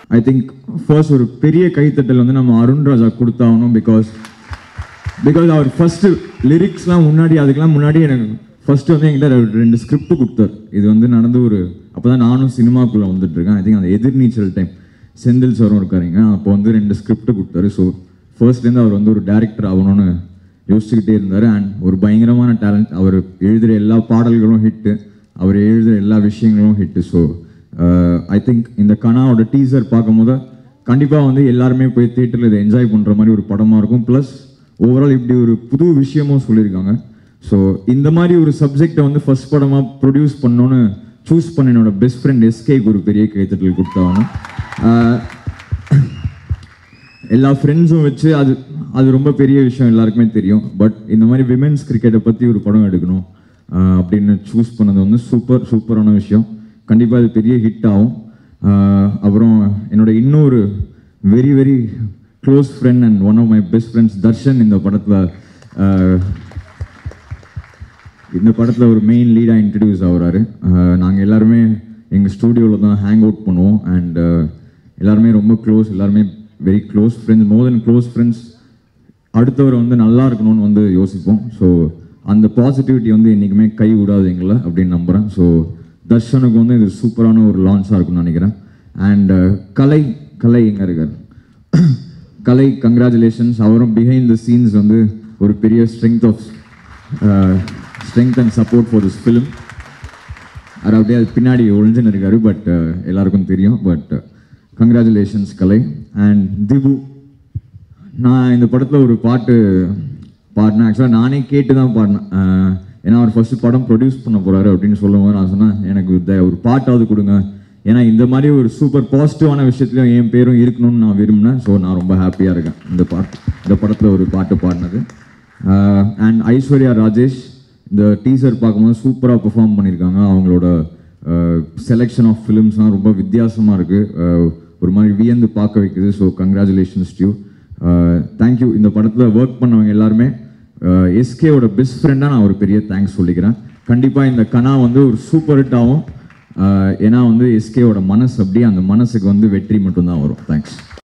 I think first ஒரு பெரிய கைத்தட்டல் வந்து நம்ம அருண் ராஜா கொடுத்தாகணும் பிகாஸ் பிகாஸ் அவர் ஃபர்ஸ்ட் லிரிக்ஸ்லாம் முன்னாடி அதுக்கெல்லாம் முன்னாடி எனக்கு ஃபர்ஸ்ட் வந்து என்கிட்ட ஒரு ரெண்டு ஸ்கிரிப்ட் கொடுத்தார் இது வந்து நடந்து ஒரு அப்போ தான் நானும் சினிமாக்குள்ளே வந்துட்டு இருக்கேன் ஐ திங்க் அந்த எதிர்நீச்சல் டைம் செந்தில் சாரும் இருக்காருங்க அப்போ வந்து ரெண்டு ஸ்கிரிப்ட் கொடுத்தாரு ஸோ ஃபர்ஸ்ட்லேருந்து அவர் வந்து ஒரு டேரக்டர் ஆகணும்னு யோசிச்சுக்கிட்டே இருந்தார் அண்ட் ஒரு பயங்கரமான டேலண்ட் அவர் எழுதுகிற எல்லா பாடல்களும் ஹிட்டு அவர் எழுதுகிற எல்லா விஷயங்களும் ஹிட்டு ஸோ ஐ திங்க் இந்த கனாவோட டீசர் பார்க்கும்போது கண்டிப்பாக வந்து எல்லாருமே போய் தேட்டரில் இதை என்ஜாய் பண்ணுற மாதிரி ஒரு படமாக இருக்கும் ப்ளஸ் ஓவரால் இப்படி ஒரு புது விஷயமும் சொல்லியிருக்காங்க ஸோ இந்த மாதிரி ஒரு சப்ஜெக்டை வந்து ஃபர்ஸ்ட் படமாக ப்ரொடியூஸ் பண்ணோன்னு சூஸ் பண்ண என்னோட பெஸ்ட் ஃப்ரெண்ட் எஸ்கேக்கு ஒரு பெரிய கைத்தட்டல் கொடுத்தாகணும் ஆஹ் எல்லா ஃப்ரெண்ட்ஸும் வச்சு அது அது ரொம்ப பெரிய விஷயம் எல்லாருக்குமே தெரியும் பட் இந்த மாதிரி விமென்ஸ் கிரிக்கெட்டை பற்றி ஒரு படம் எடுக்கணும் ஆஹ் அப்படின்னு சூஸ் பண்ணது வந்து சூப்பர் சூப்பரான விஷயம் கண்டிப்பாக அது பெரிய ஹிட் ஆகும் ஆஹ் அப்புறம் என்னோட இன்னொரு very very close friend and one of my best friends Darshan இந்த படத்தில் இந்த படத்தில் ஒரு மெயின் லீடாக இன்ட்ரடியூஸ் ஆகுறாரு நாங்கள் எல்லாருமே எங்கள் ஸ்டூடியோவில் தான் ஹேங் அவுட் பண்ணுவோம் அண்ட் எல்லாருமே ரொம்ப க்ளோஸ் எல்லாருமே very close friends more then close friends அடுத்தவர் வந்து நல்லா இருக்கணும்னு வந்து யோசிப்போம் ஸோ அந்த பாசிட்டிவிட்டி வந்து என்றைக்குமே கை விடாது எங்களை அப்படின்னு நம்புகிறேன் ஸோ தர்ஷனுக்கு வந்து இது சூப்பரான ஒரு லான்ச்சாக இருக்கும்னு நினைக்கிறேன் அண்ட் கலை கலை எங்கே இருக்கார் கலை கங்க்ராச்சுலேஷன்ஸ் அவரும் பிஹைண்ட் த சீன்ஸ் வந்து ஒரு பெரிய strength of strength and support for this film அவர் அப்படியே அது பின்னாடி ஒளிஞ்சுன்னு இருக்காரு பட் எல்லாருக்கும் தெரியும் but congratulations Kalai and Dibu நான் இந்த படத்தில் ஒரு பாட்டு பாடினேன் ஆக்சுவலாக நானே கேட்டு தான் பாடினேன் அஹ் ஏன்னா அவர் ஃபர்ஸ்ட் படம் ப்ரொடியூஸ் பண்ண போறாரு அப்படின்னு சொல்லும்போது நான் சொன்னேன் எனக்கு இந்த ஒரு பாட்டாவது கொடுங்க ஏன்னா இந்த மாதிரி ஒரு சூப்பர் பாசிட்டிவான விஷயத்துலையும் என் பேரும் இருக்கணும்னு நான் விரும்பினேன் ஸோ நான் ரொம்ப ஹாப்பியாக இருக்கேன் இந்த பாட்டு இந்த படத்தில் ஒரு பாட்டு பாடினது அண்ட் ஐஸ்வர்யா ராஜேஷ் இந்த டீசர் பார்க்கும்போது சூப்பராக பெர்ஃபார்ம் பண்ணியிருக்காங்க அவங்களோட செலெக்ஷன் ஆஃப் ஃபிலிம்ஸ்லாம் ரொம்ப வித்தியாசமாக இருக்குது ஒரு மாதிரி வியந்து பார்க்க வைக்குது ஸோ கங்க்ராச்சுலேஷன்ஸ் டியூ தேங்க்யூ இந்த படத்தில் ஒர்க் பண்ணவங்க எல்லாருமே எஸ்கேவோட பெஸ்ட் ஃப்ரெண்டாக நான் ஒரு பெரிய தேங்க்ஸ் சொல்லிக்கிறேன் கண்டிப்பாக இந்த கனா வந்து ஒரு சூப்பர் ஹிட் ஆகும் அஹ் ஏன்னா வந்து எஸ்கேவோட மனசு அப்படியே அந்த மனசுக்கு வந்து வெற்றி மட்டும்தான் வரும் தேங்க்ஸ்